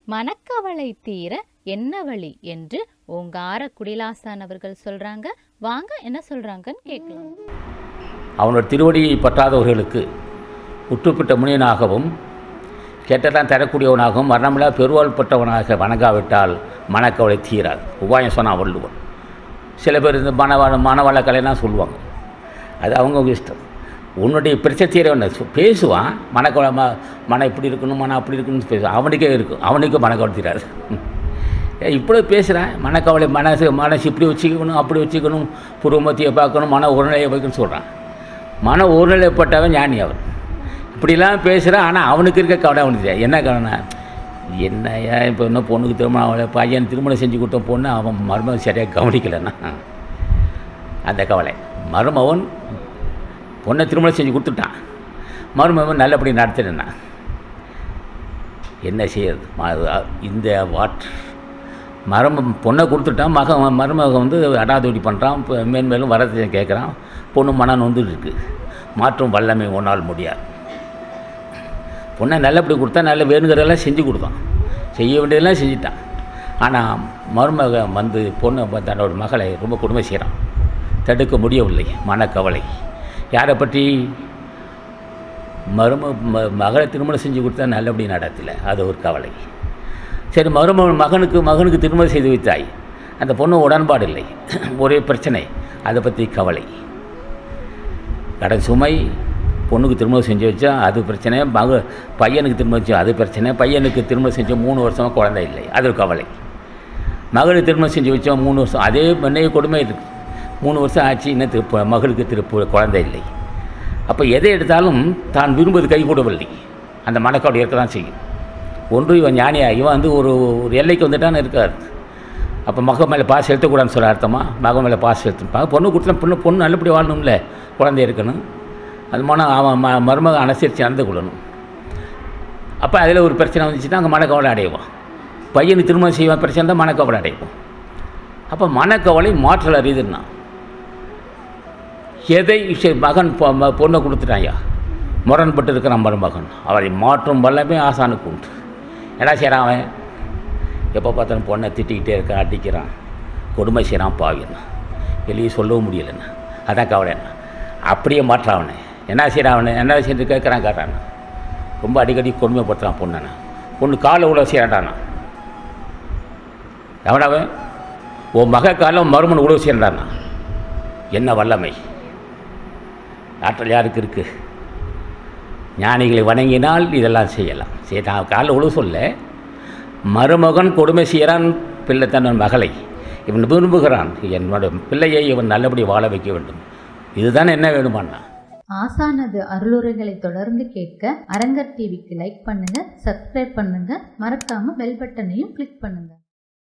மனக்கவலை தீர என்ன வழி என்று ஓங்கார குடிலாசான் அவர்கள் சொல்றாங்க வாங்க என்ன சொல்றாங்கன்னு கேட்கலாம் அவனோட திருவடியை பற்றாதவர்களுக்கு உற்றுப்பிட்ட முனியனாகவும் கெட்டதான் தரக்கூடியவனாகவும் மரணமில்லா பெருவாள் பெற்றவனாக வணங்காவிட்டால் மனக்கவலை தீராது உபாயம் சொன்னான் வள்ளுவன் சில பேர் இந்த மனவள மனவள கலைலாம் சொல்லுவாங்க அது அவங்கவுங்க இஷ்டம் உன்னுடைய பிரச்சனை தீரவன பேசுவான் மனக்கவலை ம மனம் இப்படி இருக்கணும் மனம் அப்படி இருக்கணும்னு பேசுவான் அவனுக்கே இருக்கும் அவனுக்கும் மனக்கவலை தீராது ஏய், இப்படி பேசுகிறேன் மனக்கவலை மனசு மனசு இப்படி வச்சுக்கணும் அப்படி வச்சுக்கணும் புருவமத்தியை பார்க்கணும் மன ஒருநிலையை வைக்கணும்னு சொல்கிறான் மன ஒருநிலைப்பட்டவன் ஞானி அவன் இப்படிலாம் பேசுகிறான் ஆனால் அவனுக்கு இருக்க கவலை அவனுக்கு தெரியாது. என்ன கவலை என்னையா இப்போ இன்னும் பொண்ணுக்கு திருமணம் அவளை பையன் திருமணம் செஞ்சு கொடுத்த பொண்ணு அவன் மருமகன் சரியாக கவனிக்கலைன்னா அந்த கவலை மருமகன் பொண்ணை திருமணம் செஞ்சு கொடுத்துட்டான் மருமகன் நல்லபடி நடத்தினா என்ன செய்யறது ம- இந்த வாட் மரம் பொண்ணை கொடுத்துட்டான் மகன் மருமகன் வந்து அடாதோடி பண்ணுறான் இப்போ மேன்மேலும் வரத்தை கேட்குறான் பொண்ணு மனம் நொந்துட்டு இருக்கு மாற்றும் வல்லமை ஒன்றால் முடியாது பொண்ணை நல்லபடி கொடுத்தா நல்ல வேணுங்கிறதெல்லாம் செஞ்சு கொடுத்தான் செய்ய வேண்டியதெல்லாம் செஞ்சிட்டான் ஆனால் மருமகன் வந்து பொண்ணை வந்து தன்னோட மகளை ரொம்ப கொடுமை செய்கிறான் தடுக்க முடியவில்லை மனக்கவலை யாரை பற்றி மரும ம- மகளை திருமணம் செஞ்சு கொடுத்தா நல்லபடி நடத்தலை அது ஒரு கவலை சரி மரும மகனுக்கு மகனுக்கு திருமணம் செய்து வைத்தாய் அந்த பொண்ணு உடன்பாடு இல்லை ஒரே பிரச்சனை அதை பற்றி கவலை கடன் சுமை பொண்ணுக்கு திருமணம் செஞ்சு வச்சா அது பிரச்சனை மக பையனுக்கு திருமணம் வச்சா அது பிரச்சனை பையனுக்கு திருமணம் செஞ்ச மூணு வருஷமாக குழந்தை இல்லை அது ஒரு கவலை மகளுக்கு திருமணம் செஞ்சு வச்சோம் மூணு வருஷம் அதே பெண்ணே கொடுமை இருக்கு மூணு வருஷம் ஆச்சு இன்னும் திருப்ப மகளுக்கு திருப்பு குழந்தை இல்லை அப்போ எதை எடுத்தாலும் தான் விரும்புவது கைகூடவில்லை அந்த மனக்கவலை இருக்க தான் செய்யும் ஒன்று இவன் ஞானியா இவன் வந்து ஒரு ஒரு எல்லைக்கு வந்துட்டான்னு இருக்கார் அப்போ மகன் மேலே பாசம் செலுத்தக்கூடாதுன்னு சொல்ல அர்த்தமா மகன் மேலே பாசம் செலுத்திருப்பாங்க பொண்ணு கொடுத்தா பொண்ணு பொண்ணு நல்லபடி வாழணும்ல குழந்தை இருக்கணும் அது மனம் அவன் ம மருமகன் அனுசரித்து நடந்து கொள்ளணும் அப்போ அதில் ஒரு பிரச்சனை வந்துச்சுன்னா அங்கே மனக்கவலை அடைவான் பையனுக்கு திருமணம் செய்வான் பிரச்சனை தான் மனக்கவலை அடைவோம் அப்போ மனக்கவலை மாற்றல் அறியுதுன்னா எதை சரி, மகன் பொ- ம- பொண்ணை கொடுத்துட்டாயா முரண்பட்டு இருக்கிறான் மருமகன் அவரை மாற்றும் வல்லமே ஆசானுக்கு உண்டு என்ன செய்கிறான் அவன் எப்போ பார்த்தாலும் பொண்ணை திட்டிக்கிட்டே இருக்கான் அடிக்கிறான் கொடுமை செய்கிறான் பாவினா வெளியே சொல்லவும் முடியலண்ணா அதான் கவலை என்ன அப்படியே மாற்றான் அவனை என்ன செய்கிறான் அவனை என்ன செய்து கேட்குறான் கேட்டான் ரொம்ப அடிக்கடி கொடுமைப்படுத்துறான் பொண்ணனை பொண்ணு காலை உள்ள செய்யறானா எவனவன் உன் மக காலம் மருமன் உழவு செய்யறானா என்ன வல்லமை ஆற்றல் யாருக்கு இருக்குது ஞானிகளை வணங்கினால் இதெல்லாம் செய்யலாம் சரி நான் காலைல உழவு சொல்ல மருமகன் கொடுமை செய்கிறான் பிள்ளை தன் மகளை இவன் விரும்புகிறான் என்னோட பிள்ளையை இவன் நல்லபடி வாழ வைக்க வேண்டும் இதுதான் என்ன வேணுமான்னா ஆசானது அருளுரைகளை தொடர்ந்து கேட்க அரங்கர் டிவிக்கு லைக் பண்ணுங்க சப்ஸ்கிரைப் பண்ணுங்க மறக்காம பெல் பட்டனையும் கிளிக் பண்ணுங்க